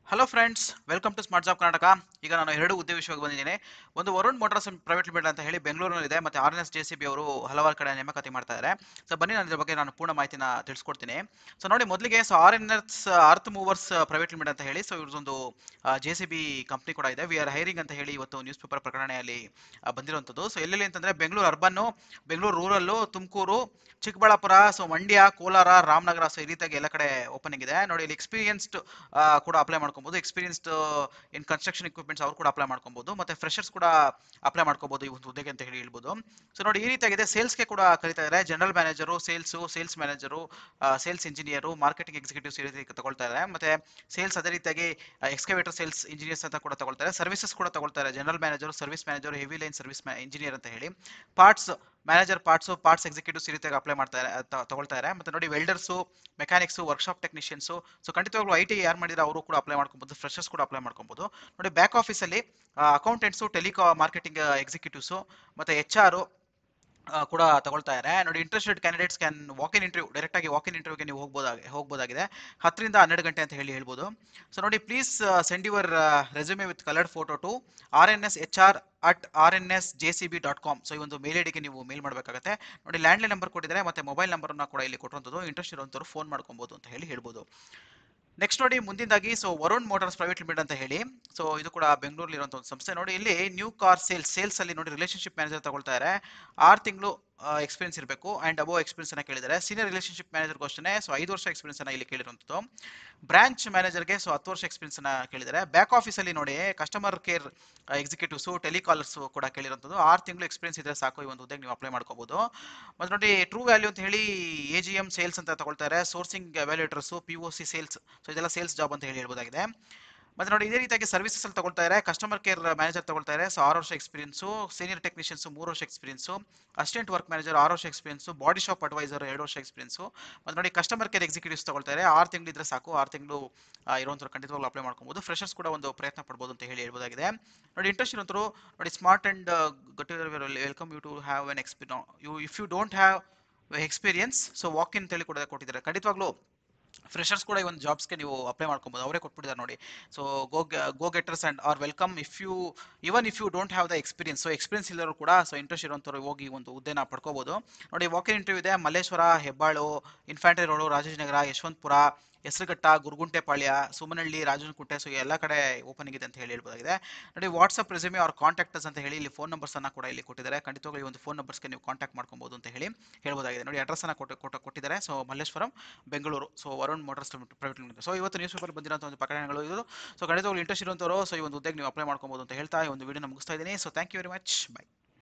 hello friends welcome to smart job Karnataka ಈಗ ನಾನು ಎರಡು ಹುದ್ದೆ ವಿಷಯಕ್ಕೆ ಬಂದಿದ್ದೀನಿ ಒಂದು ವರುಣ್ ಮೋಟಾರ್ಸ್ ಪ್ರೈವೇಟ್ ಲಿಮಿಟೆಡ್ ಅಂತ ಹೇಳಿ ಬೆಂಗಳೂರಿನಲ್ಲಿದೆ ಮತ್ತೆ R N S J C B ಅವರು ಹಲವಾರು ಕಡೆ ನೇಮಕಾತಿ ಮಾಡ್ತಾ ಇದ್ದಾರೆ ಸೊ ಬನ್ನಿ ನಾನು ಇದ್ರ ಬಗ್ಗೆ ನಾನು ಪೂರ್ಣ ಮಾಹಿತಿನ ತಿಳಿಸ್ಕೊಡ್ತೀನಿ ಸೊ ನೋಡಿ ಮೊದಲಿಗೆ so R N S earth movers private limited ಅಂತ ಹೇಳಿ ಸೊ ಇವ್ರದ್ದೊಂದು ಜೆ ಸಿ ಬಿ ಕಂಪ್ನಿ ಕೂಡ ಇದೆ ವಿ ಆರ್ ಹೈರಿಂಗ್ ಅಂತ ಹೇಳಿ ಇವತ್ತು ನ್ಯೂಸ್ ಪೇಪರ್ ಪ್ರಕಟಣೆಯಲ್ಲಿ ಆ, ಬಂದಿರುವಂಥದ್ದು ಸೊ ಎಲ್ಲೆಲ್ಲಿ ಅಂತಂದ್ರೆ Bengaluru urban Bengaluru rural Tumakuru Chikkaballapura so Mandya Kolar Ramanagara so ಈ ರೀತಿಯಾಗಿ ಎಲ್ಲ ಕಡೆ ಓಪನಿಂಗ್ ಇದೆ ನೋಡಿ ಇಲ್ಲಿ ಎಕ್ಸ್ಪೀರಿಯನ್ಸ್ಡ್ ಕೂಡ ಅಪ್ಲೈ ಮಾಡ್ಕೊಬಹುದು ಎಕ್ಸ್ಪೀರಿಯನ್ಸ್ಡ್ ಇನ್ ಕನ್ಸ್ಟ್ರಕ್ಷನ್ ಇಕ್ವಿಪ್ಮೆಂಟ್ಸ್ ಅವ್ರು ಕೂಡ ಅಪ್ಲೈ ಮಾಡ್ಕೊಬಹುದು ಮತ್ತೆ ಫ್ರೆಶರ್ಸ್ ಕೂಡ ಅಪ್ಲೈ ಮಾಡ್ಕೋಬಹುದು ಈ ಒಂದು ಹುದ್ದೆಗೆ ಅಂತ ಹೇಳಿ ಹೇಳ್ಬೋದು ಸೊ ನೋಡಿ ಈ ರೀತಿಯಾಗಿದೆ ಸೇಲ್ಸ್ಗೆ ಕೂಡ ಕರಿತಾ ಇದ್ದಾರೆ general manager sales sales manager sales engineer marketing executives ಈ ರೀತಿ ತಗೊಳ್ತಾ ಇದ್ದಾರೆ ಮತ್ತೆ ಸೇಲ್ಸ್ ಅದೇ ರೀತಿಯಾಗಿ ಎಕ್ಸ್ಕವೇಟರ್ ಸೇಲ್ಸ್ ಇಂಜಿನಿಯರ್ಸ್ ಅಂತ ಕೂಡ ತಗೊಳ್ತಾರೆ ಸರ್ವಿಸಸ್ ಕೂಡ ತಗೊಳ್ತಾರೆ general manager service manager heavy line service engineer ಅಂತ ಹೇಳಿ parts manager parts parts executives ಈ ರೀತಿಯಾಗಿ ಅಪ್ಲೈ ಮಾಡ್ತಾರೆ ತ- ತಗೊಳ್ತಾರೆ ಮತ್ತೆ ನೋಡಿ welders mechanics workshop technicians so ಖಂಡಿತವಾಗ್ಲೂ ಐ ಟಿ ಯಾರು ಮಾಡಿದ್ರೆ ಅವರು ಕೂಡ ಅಪ್ಲೈ ಮಾಡ್ಕೊಬೋದು ಫ್ರೆಶರ್ಸ್ ಕೂಡ ಅಪ್ಲೈ ಮಾಡ್ಕೊಬೋದು ನೋಡಿ ಬ್ಯಾಕ್ ಆಫೀಸಲ್ಲಿ ಅಕೌಂಟೆಂಟ್ಸು ಟೆಲಿಕಾ ಮಾರ್ಕೆಟಿಂಗ್ ಎಕ್ಸಿಕ್ಯೂಟಿವ್ಸು ಮತ್ತೆ ಎಚ್ ಆರು ಕೂಡ ತಗೊಳ್ತಾ ಇದ್ದಾರೆ ನೋಡಿ interested candidates can walk in interview direct ಆಗಿ ವಾಕ್ ಇನ್ ಇಂಟರ್ವ್ಯೂಗೆ ನೀವು ಹೋಗ್ಬೋದಾಗಿ ಹೋಗ್ಬೋದಾಗಿದೆ ಹತ್ತರಿಂದ ಹನ್ನೆರಡು ಗಂಟೆ ಅಂತ ಹೇಳಿ ಹೇಳ್ಬೋದು ಸೊ ನೋಡಿ please send your resume with coloured photo to R N S H R at R N S J C B dot com so ಈ ಒಂದು ಮೇಲ್ ಐಡಿಗೆ ನೀವು ಮೇಲ್ ಮಾಡಬೇಕಾಗುತ್ತೆ ನೋಡಿ ಲ್ಯಾಂಡ್ಲೈನ್ ನಂಬರ್ ಕೊಟ್ಟಿದ್ದಾರೆ ಮತ್ತೆ ಮೊಬೈಲ್ ನಂಬರ್ನ ಕೂಡ ಇಲ್ಲಿ ಕೊಟ್ಟಿರುವಂಥದ್ದು ಇಂಟ್ರೆಸ್ಟ್ ಇರುವಂಥವ್ರು ಫೋನ್ ಮಾಡ್ಕೊಬೋದು ಅಂತ ಹೇಳಿ ಹೇಳ್ಬೋದು ನೆಕ್ಸ್ಟ್ ನೋಡಿ ಮುಂದಿನದಾಗಿ so Varun motors private limited ಅಂತ ಹೇಳಿ ಸೊ ಇದು ಕೂಡ ಬೆಂಗಳೂರಲ್ಲಿ ಇರುವಂಥ ಒಂದು ಸಂಸ್ಥೆ ನೋಡಿ ಇಲ್ಲಿ ನ್ಯೂ ಕಾರ್ ಸೇಲ್ಸ್ ಸೇಲ್ಸ್ ಅಲ್ಲಿ ನೋಡಿ ರಿಲೇಶನ್ಶಿಪ್ ಮ್ಯಾನೇಜರ್ ತಗೊಳ್ತಾ ಇದ್ದಾರೆ ಆರು ತಿಂಗಳು ಎಕ್ಸ್ಪೀರಿಯನ್ಸ್ ಇರಬೇಕು ಅಂಡ್ ಅಬೋ ಎಕ್ಸ್ಪೀರಿಯನ್ಸ್ ಅನ್ನ ಕೇಳಿದ್ದಾರೆ ಸೀನಿಯರ್ ರಿಲೇಶನ್ಶಿಪ್ ಮ್ಯಾನೇಜರ್ಗೂ ಅಷ್ಟೇ ಸೊ ಐದು ವರ್ಷ ಎಕ್ಸ್ಪೀರಿಯನ್ಸ್ ಅನ್ನ ಇಲ್ಲಿ ಕೇಳಿರುವಂಥದ್ದು ಬ್ರಾಂಚ್ ಮ್ಯಾನೇಜರ್ಗೆ ಸೊ ಹತ್ತು ವರ್ಷ ಎಕ್ಸ್ಪೀರಿಯನ್ಸ್ ಅನ್ನ ಕೇಳಿದ್ದಾರೆ ಬ್ಯಾಕ್ ಆಫೀಸಲ್ಲಿ ನೋಡಿ ಕಸ್ಟಮರ್ ಕೇರ್ ಎಕ್ಸಿಕ್ಯೂಟಿವ್ಸು ಟೆಲಿಕಾಲರ್ಸ್ ಕೂಡ ಕೇಳಿರುವಂಥದ್ದು ಆರು ತಿಂಗಳು ಎಕ್ಸ್ಪೀರಿಯನ್ಸ್ ಇದ್ರೆ ಸಾಕು ಈ ಒಂದು ಹುದ್ದೆಗೆ ನೀವು ಅಪ್ಲೈ ಮಾಡ್ಕೋಬಹುದು ಮತ್ತೆ ನೋಡಿ ಟ್ರೂ ವ್ಯಾಲ್ಯೂ ಅಂತ ಹೇಳಿ ಎ ಜಿ ಎಮ್ ಸೇಲ್ಸ್ ಅಂತ ತಗೊಳ್ತಾರೆ sourcing valuators P O C sales so ಇದೆಲ್ಲ ಸೇಲ್ಸ್ ಜಾಬ್ ಅಂತ ಹೇಳಿ ಹೇಳ್ಬೋದಾಗಿದೆ ಮತ್ತೆ ನೋಡಿ ಇದೇ ರೀತಿಯಾಗಿ ಸರ್ವಿಸಸ್ ಅಲ್ಲಿ ತಗೊಳ್ತಾ ಇದ್ದಾರೆ ಕಸ್ಟಮರ್ ಕೇರ್ ಮ್ಯಾನೇಜರ್ ತಗೊಳ್ತಾ ಇದ್ದಾರೆ ಸೊ ಆರು ವರ್ಷ ಎಕ್ಸ್ಪೀರಿಯನ್ಸು ಸೀನಿಯರ್ ಟೆಕ್ನಿಷಿಯನ್ಸ್ ಮೂರು ವರ್ಷ ಎಕ್ಸ್ಪೀರಿಯನ್ಸು ಅಸಿಸ್ಟೆಂಟ್ ವರ್ಕ್ ಮ್ಯಾನೇಜರ್ ಆರು ವರ್ಷ ಎಕ್ಸ್ಪೀರಿಯನ್ಸು ಬಾಡಿ ಶಾಪ್ ಅಡ್ವೈಸರ್ ಎರಡು ವರ್ಷ ಎಕ್ಸ್ಪೀರಿಯನ್ಸು ಮತ್ತೆ ನೋಡಿ ಕಸ್ಟಮರ್ ಕೇರ್ ಎಕ್ಸಿಕ್ಯೂಟಿವ್ಸ್ ತಗೊಳ್ತಾ ಇದ್ದಾರೆ ಆರು ತಿಂಗಳು ಇದ್ರೆ ಸಾಕು ಆರು ತಿಂಗಳು ಇರುವಂಥವ್ರು ಖಂಡಿತವಾಗ್ಲೂ ಅಪ್ಲೈ ಮಾಡ್ಕೊಬೋದು ಫ್ರೆಶರ್ಸ್ ಕೂಡ ಒಂದು ಪ್ರಯತ್ನ ಪಡ್ಬೋದು ಅಂತ ಹೇಳಿ ಹೇಳ್ಬೋದಾಗಿದೆ ನೋಡಿ ಇಂಟ್ರೆಸ್ಟ್ ಇರುವಂಥವ್ರು ನೋಡಿ smart and gut welcome you to have an experience you if you don't have experience so walk in ಅಂತೇಳಿ ಕೂಡ ಕೊಟ್ಟಿದ್ದಾರೆ ಖಂಡಿತವಾಗ್ಲೂ ಫ್ರೆಶರ್ಸ್ ಕೂಡ ಈ ಒಂದು ಜಾಬ್ಸ್ಗೆ ನೀವು ಅಪ್ಲೈ ಮಾಡ್ಕೊಬೋದು ಅವರೇ ಕೊಟ್ಬಿಟ್ಟಿದ್ದಾರೆ ನೋಡಿ so go go getters and are welcome if you even if you don't have the experience so experience ಇಲ್ಲರೂ ಕೂಡ ಸೊ ಇಂಟ್ರೆಸ್ಟ್ ಇರುವಂಥವ್ರು ಹೋಗಿ ಈ ಒಂದು ಹುದ್ದೆನ ಪಡ್ಕೋಬೋದು ನೋಡಿ ವಾಕ್ ಇನ್ ಇಂಟರ್ವ್ಯೂ ಇದೆ Malleshwara Hebbal infantry road Rajajinagar Yeshwanthpur Hesaraghatta Guruguntepalya Sumanahalli Rajanakunte so ಎಲ್ಲ ಕಡೆ ಓಪನಿಂಗ್ ಇದೆ ಅಂತ ಹೇಳಿ ಹೇಳ್ಬೋದಾಗಿದೆ ನೋಡಿ ವಾಟ್ಸಪ್ ರೆಸ್ಯೂಮೆ ಅವ್ರ ಕಾಂಟ್ಯಾಕ್ಟರ್ಸ್ ಅಂತ ಹೇಳಿ ಇಲ್ಲಿ ಫೋನ್ ನಂಬರ್ಸ್ ಅನ್ನ ಕೂಡ ಇಲ್ಲಿ ಕೊಟ್ಟಿದ್ದಾರೆ ಖಂಡಿತವಾಗ್ಲೂ ಈ ಒಂದು ಫೋನ್ ನಂಬರ್ಸ್ಗೆ ನೀವು ಕಾಂಟ್ಯಾಕ್ಟ್ ಮಾಡ್ಕೊಬೋದು ಅಂತ ಹೇಳಿ ಹೇಳ್ಬೋದಾಗಿದೆ ನೋಡಿ ಅಡ್ರೆಸ್ ಅನ್ನ ಕೊಟ್ಟು ಕೊಟ್ಟು ಕೊಟ್ಟಿದ್ದಾರೆ so Malleshwaram Bengaluru so Varun motors private limited so ಇವತ್ತು ನ್ಯೂಸ್ ಪೇಪರ್ ಬಂದಿರೋಂಥ ಒಂದು ಪ್ರಕರಣಗಳು ಇದು ಸೊ ಖಂಡಿತವಾಗ್ಲೂ ಇಂಟ್ರೆಸ್ಟ್ ಇರುವಂಥವ್ರು ಸೊ ಈ ಒಂದು ಹುದ್ದೆಗೆ ನೀವು ಅಪ್ಲೈ ಮಾಡ್ಕೊಬೋದು ಅಂತ ಹೇಳ್ತಾ ಈ ಒಂದು ವಿಡಿಯೋ ಮುಗಿಸ್ತಾ ಇದ್ದೀನಿ so thank you very much by